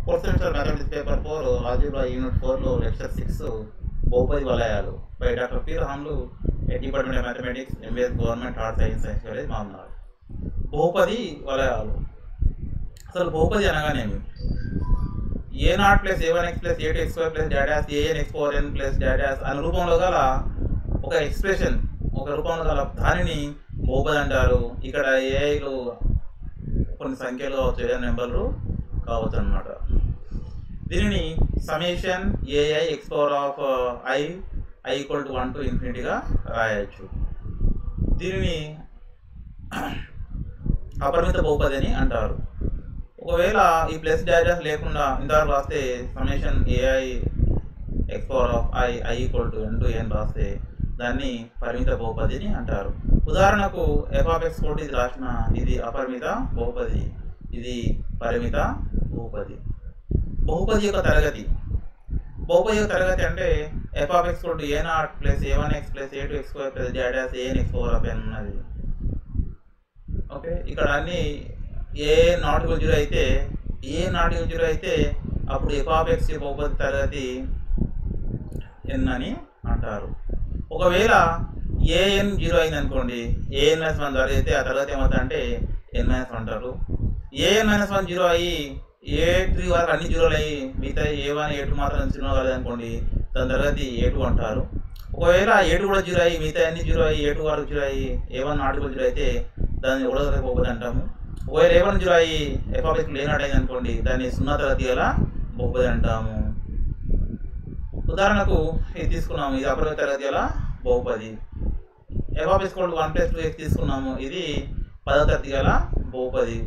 fourth semester mathematics paper four algebra unit ఫోర్లో lecture six బహుపది వలయాలు by doctor P Ramulu department of mathematics MBS government arts science science college మామూలు బహుపది వలయాలు అసలు బహుపది అనగానేమి A naught plus A one X plus A two X Y plus డాడాస్ a n x four N plus డాడాస్ అనే రూపంలో గల ఒక ఎక్స్ప్రెషన్ ఒక రూపంలో గల దానిని బహుపది అంటారు ఇక్కడ ఏఐలు కొన్ని సంఖ్యలు కావచ్చు ఏదైనా నెంబర్లు కావచ్చు అనమాట దీనిని summation A I X power of I I equal to one to ఇన్ఫినిటీగా రాయొచ్చు దీనిని అపరిమిత బహుపది అని అంటారు ఒకవేళ ఈ ప్లస్ డాష్ లేకుండా ఇంతవరకు రాస్తే summation A I X power of I I equal to N to N రాస్తే దాన్ని పరిమిత బహుపదిని అంటారు ఉదాహరణకు ఎఫ్ ఆఫ్ ఎక్స్ కోటి ఇది రాసిన ఇది అపరిమిత బహుపది ఇది పరిమిత బహుపది బహుపది యొక్క తరగతి బహుపది యొక్క తరగతి అంటే ఎఫ్ ఆఫ్ ఎక్స్ కోటి A naught plus A one X plus A two X square plus డాడాస్ AN X power of N ఉన్నది ఓకే ఇక్కడ అన్ని ఏ నాట్ ఈక్వల్ జీరో అయితే ఏ నాట్ ఈక్వల్ జీరో అయితే అప్పుడు ఎఫ్ ఆఫ్ ఎక్స్ బహుపది తరగతి ఎన్ అని అంటారు ఒకవేళ ఏఎన్ జీరో అయింది అనుకోండి ఏఎన్ మైనస్ వన్ ద్వారా అయితే ఆ తర్వాత ఏమవుతుంది అంటే ఎన్ మైనస్ వన్ అంటారు ఏఎన్ మైనస్ వన్ జీరో అయ్యి ఏ త్రీ వరకు అన్ని జీరోలు అయ్యి మిగతా ఏ వన్ ఏ టూ మాత్రం జీరో కాలేదు అనుకోండి దాని తర్వాత ఏ టూ అంటారు ఒకవేళ ఏ టూ కూడా జీరో అయ్యి మిగతా అన్ని జీరో అయ్యి ఏ టూ వరకు జీరో అయ్యి ఏ వన్ నాట్ జీరో అయ్యితే దాన్ని ఒకటో తరగతి బహుపది అంటాము ఒకవేళ ఏ వన్ జీరో అయ్యి ఎఫ్ ఆఫ్ ఎక్స్ లేనాట్ అయింది అనుకోండి దాన్ని సున్నా తరగతి గల బహుపది అంటాము ఉదాహరణకు ఇది తీసుకున్నాము ఇది అపరిమిత తరగతి గల బహుపది f of x one plus two x తీసుకున్నాము ఇది పదో తరగతి గల బహుపది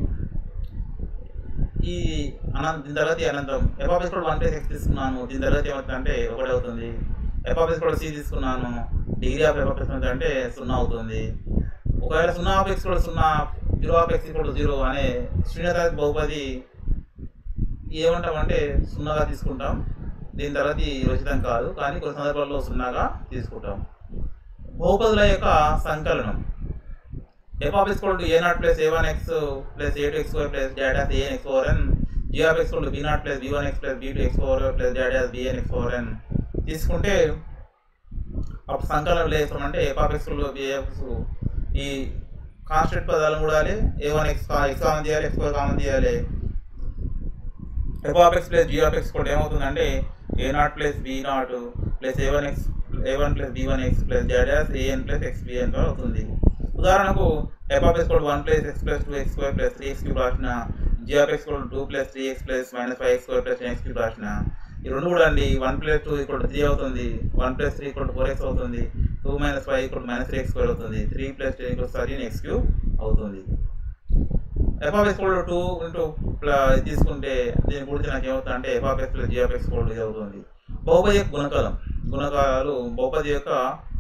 ఈ అనంత దీని తరగతి అనంతం f of x one plus x తీసుకున్నాను దీని తరగతి ఏమవుతుందంటే ఒకటే అవుతుంది ఎఫ్ ఆఫ్ ఎక్స్ సి తీసుకున్నాను degree of f of x అంటే సున్నా అవుతుంది ఒకవేళ సున్నా ఆఫ్ ఎక్స్ కూడా సున్నా జీరో ఆఫ్ ఎక్స్ కూడా జీరో అనే శూన్య తరగతి బహుపది ఏమంటామంటే సున్నాగా తీసుకుంటాం దీని తర్వాత రచితం కాదు కానీ కొన్ని సందర్భాల్లో సున్నాగా తీసుకుంటాం బహుపదుల యొక్క సంకలనం f of x a naught plus A one X plus A two x four plus డాడాస్ a n x four n g of x b naught plus b one X plus b two x four plus డాడాస్ b n x four n తీసుకుంటే అప్పుడు సంకలనం లేస్తామంటే f of x బిఎఫ్స్ ఈ constant పదాలను కూడాలి a one x x common చేయాలి ఎక్స్ ఫోర్ కామన్ చేయాలి f of x plus g of x కూడా ఏమవుతుందంటే a naught plus b naught plus A one x a one plus b one X plus జెడ్ఎస్ a n plus x b n అవుతుంది ఉదాహరణకు f of x కూడా one plus x plus two X square plus three x cube రాసిన g of x కూడా two plus three x plus minus five x square plus x cube రాసిన ఈ రెండు కూడా అండి one plus two equal three అవుతుంది one plus three equal four x అవుతుంది two minus five equal minus three x square అవుతుంది three plus two equal thirteen x cube అవుతుంది f of x కూడా టూ ఇంటూ తీసుకుంటే దీని గురించి నాకు ఏమవుతుంది అంటే f of x plus g of x కూడా ఇది అవుతుంది బహుపది యొక్క గుణకాలం గుణకారాలు బహుపది యొక్క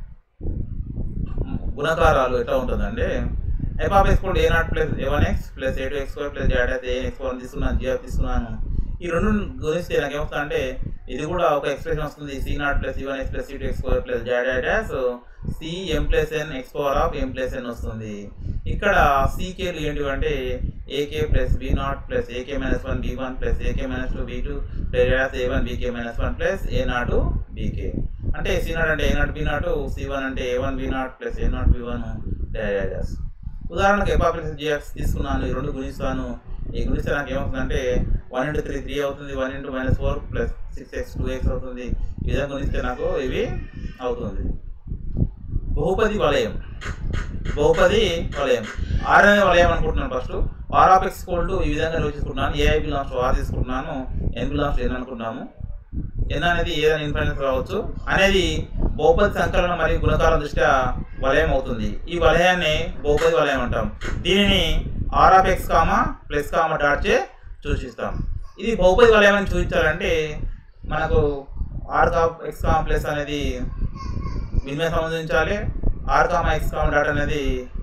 గుణకారాలు ఎట్లా ఉంటుందంటే ఎఫ్ ఆఫ్ ఎక్స్ కూడా a naught plus A one X plus A two X square plus Z a x one తీసుకున్నాను జీ ఆఫ్ తీసుకున్నాను ఈ రెండు గుణిస్తే నాకు ఏమవుతుంది అంటే ఇది కూడా ఒక ఎక్స్ప్రెషన్ వస్తుంది సి నాట్ ప్లస్ ఈ one X plus c two X square plus z dash c m plus n x power of m plus n వస్తుంది ఇక్కడ సీకేలు ఏంటివి అంటే a k plus b naught plus a k minus one b one plus a k minus two b two plus A one b k minus one plus a naught b k అంటే c naught అంటే a naught b naught c one అంటే ఏ one b naught plus a naught b one dash ఉదాహరణకు f plus g x తీసుకున్నాను ఈ రెండు గుణిస్తాను ఈ గుణిస్తే నాకు ఏమవుతుందంటే వన్ ఇంటూ త్రీ త్రీ అవుతుంది one into minus four plus six x two x అవుతుంది ఈ విధంగా గుణిస్తే నాకు ఇవి అవుతుంది బహుపది వలయం బహుపది వలయం ఆర్ అనే వలయం అనుకుంటున్నాను first r of x called ఈ విధంగా నిర్వచించుకుంటున్నాను ఏఐ బిలాంగ్స్ ఆర్ తీసుకుంటున్నాను ఎన్ బిలాంగ్స్ ఎన్ అనుకుంటున్నాము ఎన్ అనేది ఏదైనా ఇన్ఫ్లుయెన్స్ రావచ్చు అనేది బహుపది సంకలనం మరియు గుణకారం దృష్ట్యా వలయం అవుతుంది ఈ వలయాన్ని బహుపది వలయం అంటాం దీనిని r of x comma plus comma dot చే సూచిస్తాం ఇది బహుపది వలయం అని చూపించాలంటే మనకు ఆర్ కా ఎక్స్ కామా ప్లస్ అనేది వినిమయ సంబంధించాలి r comma x comma dot అనేది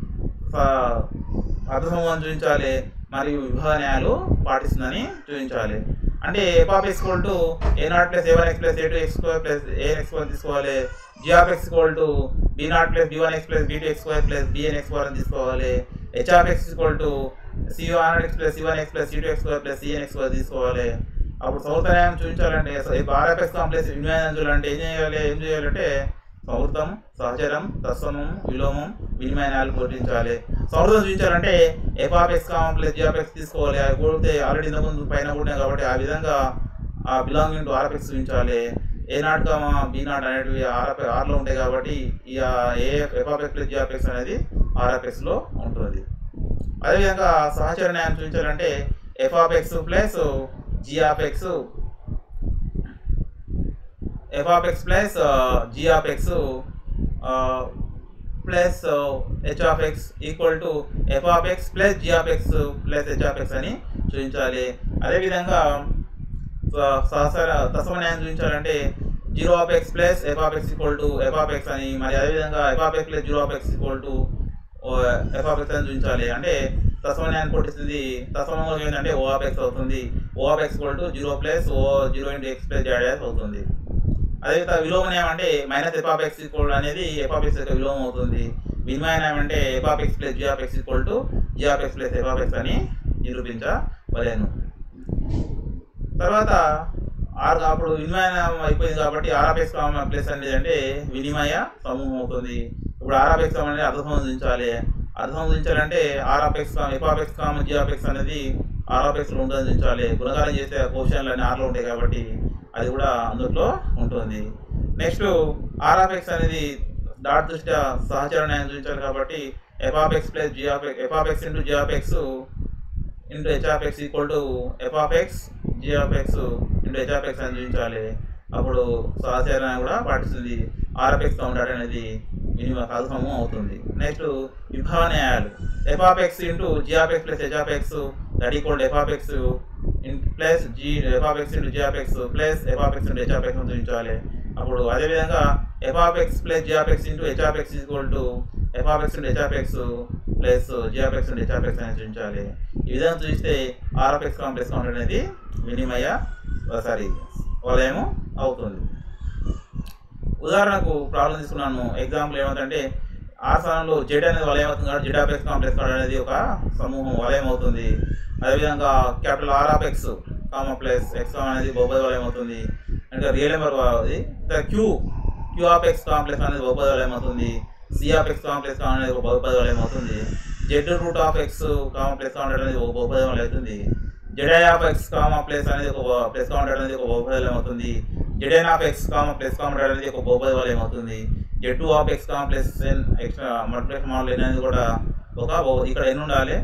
అర్థ సంబంధం చూపించాలి మరియు విభాగ న్యాయాలు పాటిస్తుందని చూపించాలి అంటే f of x equal to a naught plus A one X plus A two X square plus a x one తీసుకోవాలి g of x equal to b naught plus b one X plus b two X square plus b n x one తీసుకోవాలి h of x equal to c one X plus c one X plus c two X square plus c n x one తీసుకోవాలి అప్పుడు సౌతర్యాయం చూపించాలంటే RFS complex వినిమయం చూడాలంటే ఏం చేయాలి ఏం చేయాలంటే సౌహృదం సహచరం తత్సమం విలోమం వినిమయాలు గుర్తించాలి సౌహృదం చూపించాలంటే ఎఫ్ఆర్ఎక్స్ కాంప్లెక్స్ జిఆర్ఎక్స్ తీసుకోవాలి అవి కూడితే ఆల్రెడీ ఇంతకుముందు పైన కూడా కాబట్టి ఆ విధంగా ఆ బిలాంగింగ్ టు ఆర్ఎఫ్ఎక్స్ చూపించాలి a naught comma b naught అనేటివి ఆర్ఎఫ్ ఆర్లో ఉంటాయి కాబట్టి ఈ ఏ ఎఫ్ఆర్ఎక్స్ ప్లస్ జిఆర్ఎక్స్ అనేది ఆర్ఎఫ్ఎక్స్లో ఉంటుంది అదేవిధంగా సహచర న్యాయం చూపించాలంటే f r x plus g r x f of x plus g of x plus h of x equal to f of x plus g of x plus h of x అని చూపించాలి అదేవిధంగా స- సహసర తసమన్యాయం చూపించాలంటే zero of x plus f of x equal to f of x అని మరి అదేవిధంగా f of x plus zero of x equal to f of x అని చూపించాలి అంటే తసమన్యాయం కొట్టిస్తుంది తసమంగా ఏంటంటే ఓ ఆఫ్ ఎక్స్ అవుతుంది o of x equal to zero plus o zero into x plus z x అవుతుంది అదేవిధంగా విలోమం ఏమంటే minus f of x equal అనేది ఎఫ్ ఆఫ్ ఎక్స్ యొక్క విలోమం అవుతుంది వినిమయం ఏమంటే f of x plus g of x equal to g of x plus f of x అని నిరూపించవలేను తర్వాత ఆర్ అప్పుడు వినిమయం అయిపోయింది కాబట్టి ఆర్ఆర్ఎక్స్ ప్లస్ అనేది అంటే వినిమయ సమూహం అవుతుంది ఇప్పుడు ఆర్ఆర్ఎక్స్ అనేది అర్థసంధించాలి అర్థసంధించాలంటే ఆర్ఆర్ఎక్స్ ఎఫ్ఆర్ఎక్స్ కామ జిఆర్ఎక్స్ అనేది ఆర్ఆర్ఎక్స్లో ఉంటుందించాలి గుణకారం చేసే క్వశ్చన్లు అన్ని ఆర్లో ఉంటాయి కాబట్టి అది కూడా అందులో ఉంటుంది నెక్స్ట్ ఆర్ఆర్ఎక్స్ అనేది డాట్ దృష్ట్యా సహచర న్యాయం చూపించాలి కాబట్టి f r x plus g r x f r x into g r x into h of x equal to f of x g of x into h of x అని చూపించాలి అప్పుడు సహచరణ కూడా పాటిస్తుంది ఆర్ఎఫ్ ఎక్స్ కౌంటర్ అనేది మినిమం కలసము అవుతుంది నెక్స్ట్ విభాగ న్యాయాలు f of x into g of x plus h of x that equal f of x plus g f of x into g of x plus f of x into h of x అని చూపించాలి అప్పుడు అదేవిధంగా f of x plus g of x into h of x equal to f of x into h of x plus g of x into h of x అని చూపించాలి ఈ విధంగా చూస్తే r of x complex counter అనేది వినిమయ sorry వలయము అవుతుంది ఉదాహరణకు problem తీసుకున్నాను ఎగ్జాంపుల్ ఏమవుతుందంటే ఆ స్థానంలో జెడ్ అనేది వలయం అవుతుంది కాబట్టి z of x complex counter అనేది ఒక సమూహం వలయం అవుతుంది అదేవిధంగా capital r of x comma plus x అనేది బహుపది వలయం అవుతుంది ఇంకా రియల్ నెంబర్ అది ఇంకా q q of x complex అనేది బహుపది వలయం అవుతుంది సి ఆఫ్ ఎక్స్ కాంప్లెక్స్ అనేది ఒక బహుపది వలయం అవుతుంది z root of x comma plus counter అనేది ఒక బహుపది వలయం అవుతుంది జెడై ఆఫ్ ఎక్స్ కామ ప్లస్ అనేది ఒక ప్లస్ కౌంటర్ అనేది ఒక బహుపది వలయం అవుతుంది జెడైన్ of x comma plus counter అనేది ఒక బహుపది వలయం అవుతుంది z two of x comma plus n x multiplication model n అనేది కూడా ఒక బహు- ఇక్కడ ఎన్ ఉండాలి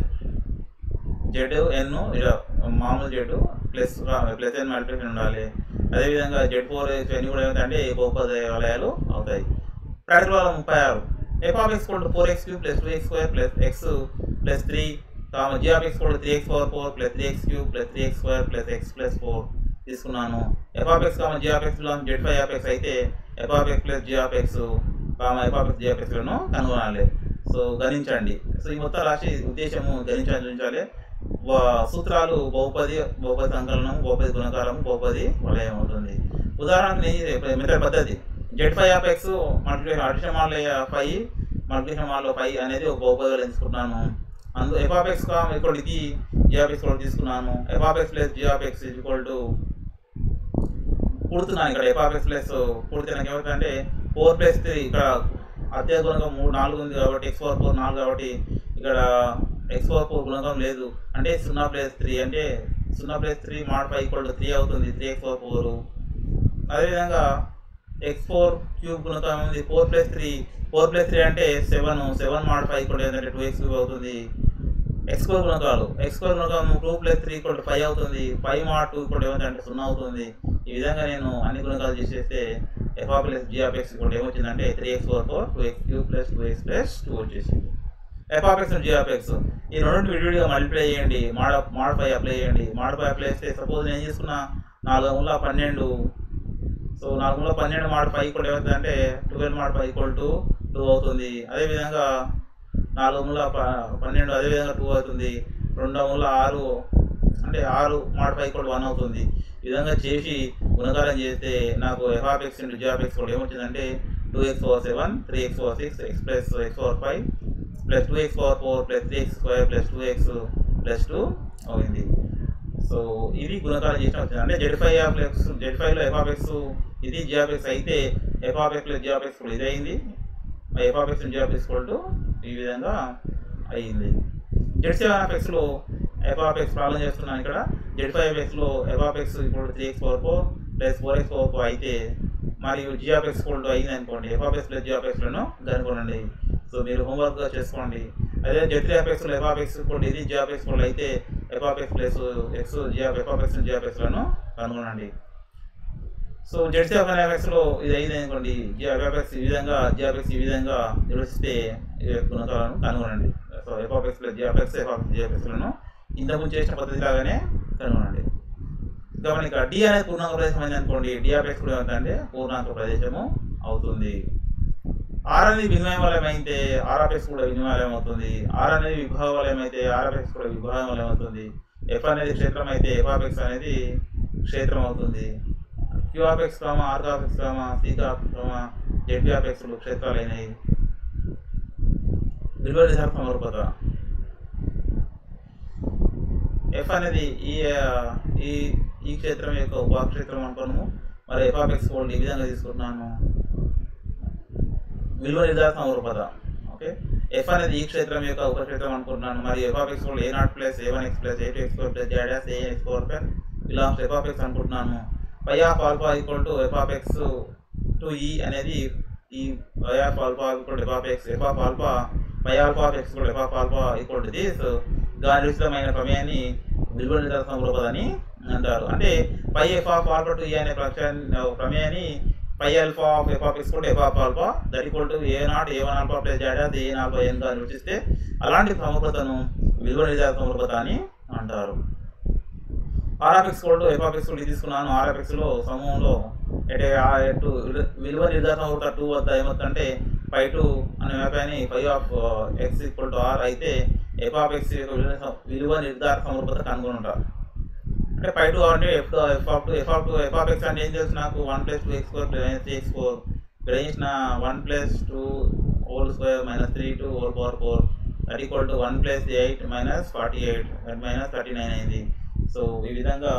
జెడ్ ఎన్ మామూలు z plus plus n multiplication ఉండాలి అదేవిధంగా జెడ్ ఫోర్ ఇవన్నీ కూడా ఏమిటంటే బహుపది వలయాలు అవుతాయి ప్రాక్టికల్ వల్ల ముప్పై ఆరు f of x called four x cube plus two X square plus x plus three comma g of x called three x power four plus three x cube plus three x square plus x plus four తీసుకున్నాను f of x comma g of x belong z five of x అయితే f of x plus g of x comma f of x g of x కనుగొనాలి so గణించండి so ఈ మొత్తం రాశి ఉద్దేశము గణించాలని చూపించాలి వా- సూత్రాలు బహుపది బహుపది సంకలనం బహుపది గుణకారం బహుపది వలయం అవుతుంది ఉదాహరణకు నేను మెథడ్ పద్ధతి z five of x multiplication addition mod five multiplication mod five అనేది ఒక బహుపదిలో తీసుకున్నాను అందు ఎఫ్ ఆఫ్ ఎక్స్ ఈక్వల్ ఇది జీ ఆఫ్ ఎక్స్ కూడా తీసుకున్నాను f of x plus g of x equal to పుడుతున్నాను ఇక్కడ ఎఫ్ ఆఫ్ ఎక్స్ ప్లస్ పుడితే నాకు ఏమవుతుందంటే ఫోర్ ప్లస్ త్రీ ఇక్కడ అత్యధిక గుణకం మూడు నాలుగు ఉంది కాబట్టి ఎక్స్ ఫోర్ ఫోర్ నాలుగు కాబట్టి ఇక్కడ ఎక్స్ ఫోర్ ఫోర్ గుణకం లేదు అంటే సున్నా ప్లస్ త్రీ అంటే సున్నా plus three mod five equal to three అవుతుంది త్రీ ఎక్స్ ఫోర్ ఫోర్ అదేవిధంగా ఎక్స్ ఫోర్ క్యూబ్ గుణకం ఉంది four plus three four plus three అంటే seven seven mod five equal ఏంటంటే టూ ఎక్స్ క్యూబ్ అవుతుంది ఎక్స్ స్కోర్ గుణకాలు ఎక్స్ స్కోర్ గుణకం two plus three equal to five అవుతుంది five mod two equal ఏమవుతుంది సున్నా అవుతుంది ఈ విధంగా నేను అన్ని గుణకాలు చేసేస్తే f of plus g of x equal ఏమొచ్చిందంటే three x four four two x cube plus two x plus two వచ్చేసింది f of x g of x ఈ రెండు విడివిడిగా మల్టిప్లై చేయండి మాడ మాడిఫై అప్లై చేయండి మాడిఫై అప్లై చేస్తే సపోజ్ నేను తీసుకున్న నాలుగు వందల పన్నెండు సో నాలుగు వందల పన్నెండు మాడ్ ఫైవ్ ఈక్వల్ ఏమవుతుంది అంటే twelve mod five equal to two అవుతుంది అదేవిధంగా నాలుగు వందల ప- పన్నెండు అదేవిధంగా టూ అవుతుంది రెండు వందల ఆరు అంటే ఆరు మాడ్ ఫైవ్ ఈక్వల్ వన్ అవుతుంది ఈ విధంగా చేసి గుణకారం చేస్తే నాకు f x into g x కూడా ఏమొచ్చిందంటే two x four seven three x four six x plus x four five plus two x four four plus three x square plus two x plus two అయింది so so ఇది గుణకారం చేసిన వచ్చింది అంటే Z five of x Z ఫైవ్లో f of x ఇది g of x అయితే f of x g of x కూడా ఇది అయింది f of x g of x to ఈ విధంగా అయ్యింది జెడ్ సెవెన్ ఆఫ్ ఎక్స్లో ఎఫ్ ఆఫ్ ఎక్స్ ప్రాబ్లం చేస్తున్నాను ఇక్కడ జెడ్ ఫైవ్ ఎక్స్లో ఎఫ్ ఆఫ్ ఎక్స్ ఇప్పుడు three x power four plus four x power four అయితే మరియు జీ ఆఫ్ ఎక్స్ కోల్డ్ అయింది అనుకోండి f of x plus g of ఎక్స్లను కనుగొనండి సో మీరు హోంవర్క్గా చేసుకోండి అదే జెడ్ త్రీ ఆఫ్ ఎక్స్లో ఎఫ్ ఆఫ్ ఎక్స్ కోల్డ్ ఇది జీ ఆఫ్ ఎక్స్ కోల్డ్ అయితే f of x plus x g of f of x g of ఎక్స్లను కనుగొనండి సో జెడ్ సెవెన్ ఎఫ్ ఎక్స్లో ఇది అయింది అనుకోండి జీ ఎఫ్ ఆఫ్ ఎక్స్ ఈ విధంగా జీ ఆఫ్ ఎక్స్ ఈ విధంగా నిర్వచిస్తే ఈ గుణకాలను కనుగొనండి so f of x plus g of x f of g of ఎక్స్లను ఇంతకుముందు చేసిన పద్ధతి లాగానే కనుగొనండి గమనిక డి అనేది పూర్ణాంక ప్రదేశం అయింది అనుకోండి డి ఆఫ్ ఎక్స్ కూడా ఏమవుతుందంటే పూర్ణాంక ప్రదేశము అవుతుంది ఆర్ అనేది వినిమయ వలయం అయితే ఆర్ ఆఫ్ ఎక్స్ కూడా వినిమయ వలయం అవుతుంది ఆర్ అనేది విభాగ వలయం అయితే ఆర్ ఆఫ్ ఎక్స్ కూడా విభాగ వలయం అవుతుంది ఎఫ్ అనేది క్షేత్రం అయితే ఎఫ్ ఆఫ్ ఎక్స్ అనేది క్షేత్రం అవుతుంది Q of x comma R of x comma C of comma Z of ఎక్స్లు క్షేత్రాలు అయినాయి విలువ నిర్ధారణ సమర్పత ఎఫ్ అనేది ఈ ఆ, ఈ ఈ క్షేత్రం యొక్క ఉపక్షేత్రం అనుకోను మరి ఎఫ్ ఆఫ్ ఎక్స్ కోల్డ్ ఈ విధంగా తీసుకుంటున్నాను విలువ నిర్ధారణ సమరూపత ఓకే ఎఫ్ అనేది ఈ క్షేత్రం యొక్క ఉపక్షేత్రం అనుకుంటున్నాను మరి f of x called a naught plus A one X plus A two x four plus Z a x four plus belongs f of x అనుకుంటున్నాను pi of alpha equal to f of x to ఈ అనేది ఈ pi of alpha equal to f of x f of alpha pi alpha of x equal f of alpha equal to this దాని ఉచితమైన ప్రమేయాన్ని విలువ నిర్ధారణ సమరూపదని అంటారు అంటే pi f of alpha to ఈ అనే ప్రక్ష- ప్రమేయాన్ని pi alpha of f of x కూడా f of alpha that equal to a naught a one alpha plus Z a alpha n గా నిర్వచిస్తే అలాంటి సమగ్రతను విలువ నిర్ధారణ సమగ్రత అని అంటారు ఆర్ఎఫ్ఎక్స్ కోడ్ ఎఫ్ఆర్ఎక్స్ కోడ్ తీసుకున్నాను ఆర్ఎఫ్ఎక్స్ లో సమూహంలో అంటే ఆ ఎటు విలువ నిర్ధారణ అవుతా టూ వద్ద ఏమవుతుందంటే ఫైవ్ టూ అనే వ్యాపారాన్ని five of x equal to R అయితే ఎఫ్ ఆఫ్ ఎక్స్ యొక్క విలువ- విలువ నిర్ధారణ సమర్పత కనుగొని ఉంటారు అంటే ఫైవ్ టూ అంటే f f of two f of two f of x అంటే ఏం తెలుసు నాకు one plus two X square plus three x four ఇక్కడ ఏం చేసిన one plus two whole square minus three two whole power four that equal to one plus eight minus forty eight that minus thirty nine అయింది so ఈ విధంగా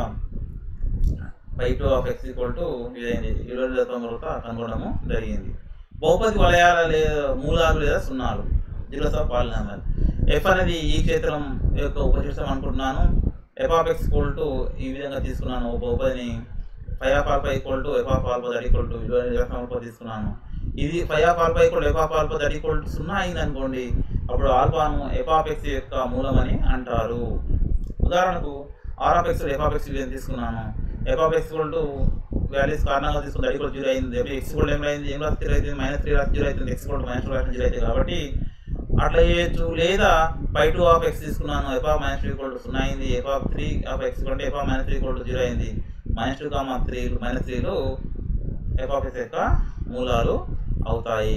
five two of x equal to ఇదైంది ఇరవై తొమ్మిది కనుగొనడము జరిగింది బహుపది వలయాల లేదా మూలాలు లేదా సున్నాలు జిల్లా పాలినామల్ ఎఫ్ అనేది ఈ క్షేత్రం యొక్క ఉపశిష్టం అనుకుంటున్నాను f of x equal to ఈ విధంగా తీసుకున్నాను ఒక బహుపదిని five of alpha equal to f of alpha that equal to విలువ తీసుకున్నాను ఇది five of alpha equal f of alpha that equal to సున్నా అయింది అనుకోండి అప్పుడు ఆల్ఫాను ఎఫ్ ఆఫ్ ఎక్స్ యొక్క మూలమని అంటారు ఉదాహరణకు R of x f of x విలువని తీసుకున్నాను f of x equal to values కారణంగా తీసుకుంటే అది కూడా జీరో అయింది ఎక్స్ కూడా ఏం అయింది ఏం రాసి జీరో అవుతుంది మైనస్ త్రీ రాసి జీరో అవుతుంది ఎక్స్ కూడా మైనస్ టూ రాసి జీరో అవుతుంది కాబట్టి అట్లా చేయొచ్చు లేదా ఫైవ్ టూ ఆఫ్ ఎక్స్ తీసుకున్నాను f of minus two equal to సున్నా అయింది f of three of x కంటే f of minus three equal to zero అయింది minus two comma three minus త్రీలు ఎఫ్ ఆఫ్ ఎక్స్ యొక్క మూలాలు అవుతాయి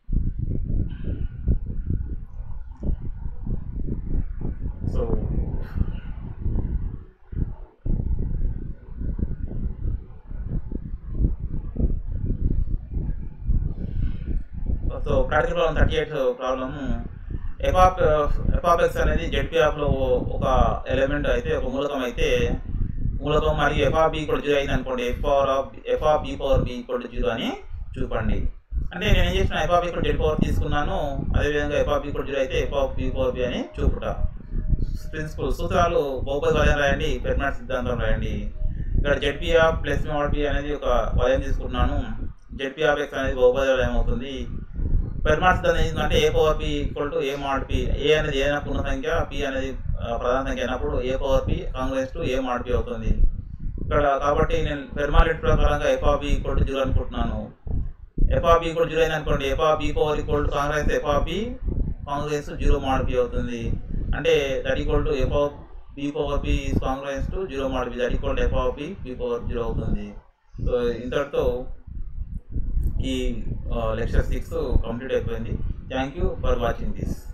so so practical problem thirty eight problem f of f of x అనేది జెడ్పీఆఫ్లో ఒక ఎలిమెంట్ అయితే ఒక మూలకం అయితే మూలకం మరియు ఎఫ్ఆర్ బి కూడా జీరో అయింది అనుకోండి f power of f of b power b కూడా జీరో అని చూపండి అంటే నేను ఏం చేసిన ఎఫ్ ఆఫ్ బి కూడా జెడ్ పవర్ తీసుకున్నాను అదేవిధంగా ఎఫ్ ఆఫ్ బి కూడా జీరో అయితే f of b power b అని చూపుట ప్రిన్సిపల్ సూత్రాలు బహుపది వలయం రాయండి పెర్మనెంట్ సిద్ధాంతం రాయండి ఇక్కడ జెడ్పీఆఫ్ ప్లస్ మోడ్ బి అనేది ఒక వలయం తీసుకుంటున్నాను జెడ్పీఆఫ్ ఎక్స్ అనేది బహుపది వలయం అవుతుంది పెర్మాట్ సిద్ధాంతం ఏంటంటే a power p equal to a mod p a అనేది ఏదైనా పూర్ణ సంఖ్య పి అనేది ఆ, ప్రధాన సంఖ్య అయినప్పుడు a power p congruent to a mod p అవుతుంది ఇక్కడ కాబట్టి నేను పెర్మాలిట్ ప్రకారంగా f of b equal to zero అనుకుంటున్నాను f of b equal zero అయింది అనుకోండి f of b power equal to congruent f of b congruent zero mod p అవుతుంది అంటే that equal to f of b power p congruent to zero mod p that equal to f of b b power zero అవుతుంది so ఇంతటితో ఈ lecture six complete అయిపోయింది thank you for watching this